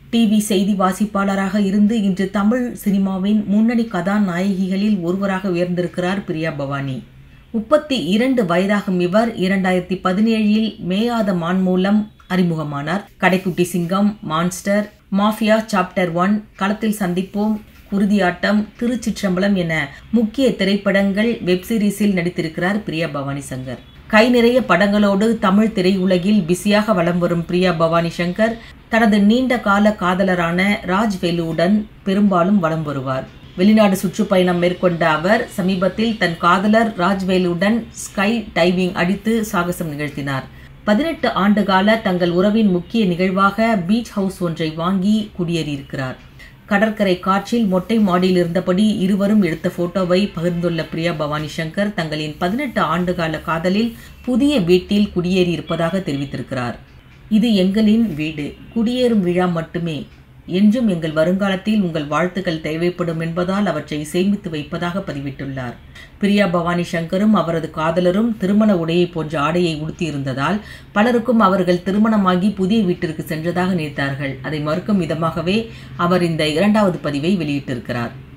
TV செய்தி வாசிப்பாளராக இருந்து இன்று தமிழ் சினிமாவின் முன்னணி கதாநாயகிகளில் ஒருவராக உயர்ந்திருக்கிறார் பிரியா பவானி முப்பத்தி இரண்டு வயதாகும் இவர் இரண்டாயிரத்தி பதினேழில் மேயாத மான் மூலம் அறிமுகமானார் கடைக்குட்டி சிங்கம் மான்ஸ்டர் மாஃபியா சாப்டர் ஒன் களத்தில் சந்திப்போம் குருதியாட்டம் திருச்சிற்றம்பலம் என முக்கிய திரைப்படங்கள் வெப்சீரிஸில் நடித்திருக்கிறார் பிரியா பவானி சங்கர் கை நிறைய படங்களோடு தமிழ் திரையுலகில் பிஸியாக வலம் வரும் பிரியா பவானி சங்கர் தனது நீண்ட கால காதலரான ராஜ்வேலுவுடன் பெரும்பாலும் வலம் வருவார் வெளிநாடு சுற்றுப்பயணம் மேற்கொண்ட அவர் சமீபத்தில் தன் காதலர் ராஜ்வேலுடன் ஸ்கை டைவிங் அடித்து சாகசம் நிகழ்த்தினார் பதினெட்டு ஆண்டுகால தங்கள் உறவின் முக்கிய நிகழ்வாக பீச் ஹவுஸ் ஒன்றை வாங்கி குடியேறியிருக்கிறார் கடற்கரை காற்றில் மொட்டை மாடியில் இருந்தபடி இருவரும் எடுத்த போட்டோவை பகிர்ந்துள்ள பிரியா பவானி சங்கர் தங்களின் பதினெட்டு ஆண்டுகால காதலில் புதிய வீட்டில் குடியேறியிருப்பதாக தெரிவித்திருக்கிறார் இது எங்களின் வீடு குடியேறும் விழா மட்டுமே என்றும் எங்கள் வருங்காலத்தில் உங்கள் வாழ்த்துக்கள் தேவைப்படும் என்பதால் அவற்றை சேமித்து வைப்பதாக பதிவிட்டுள்ளார் பிரியா பவானி சங்கரும் அவரது காதலரும் திருமண உடையை போன்ற ஆடையை உடுத்தியிருந்ததால் பலருக்கும் அவர்கள் திருமணமாகி புதிய வீட்டிற்கு சென்றதாக நினைத்தார்கள் அதை மறுக்கும் விதமாகவே அவர் இந்த இரண்டாவது பதிவை வெளியிட்டிருக்கிறார்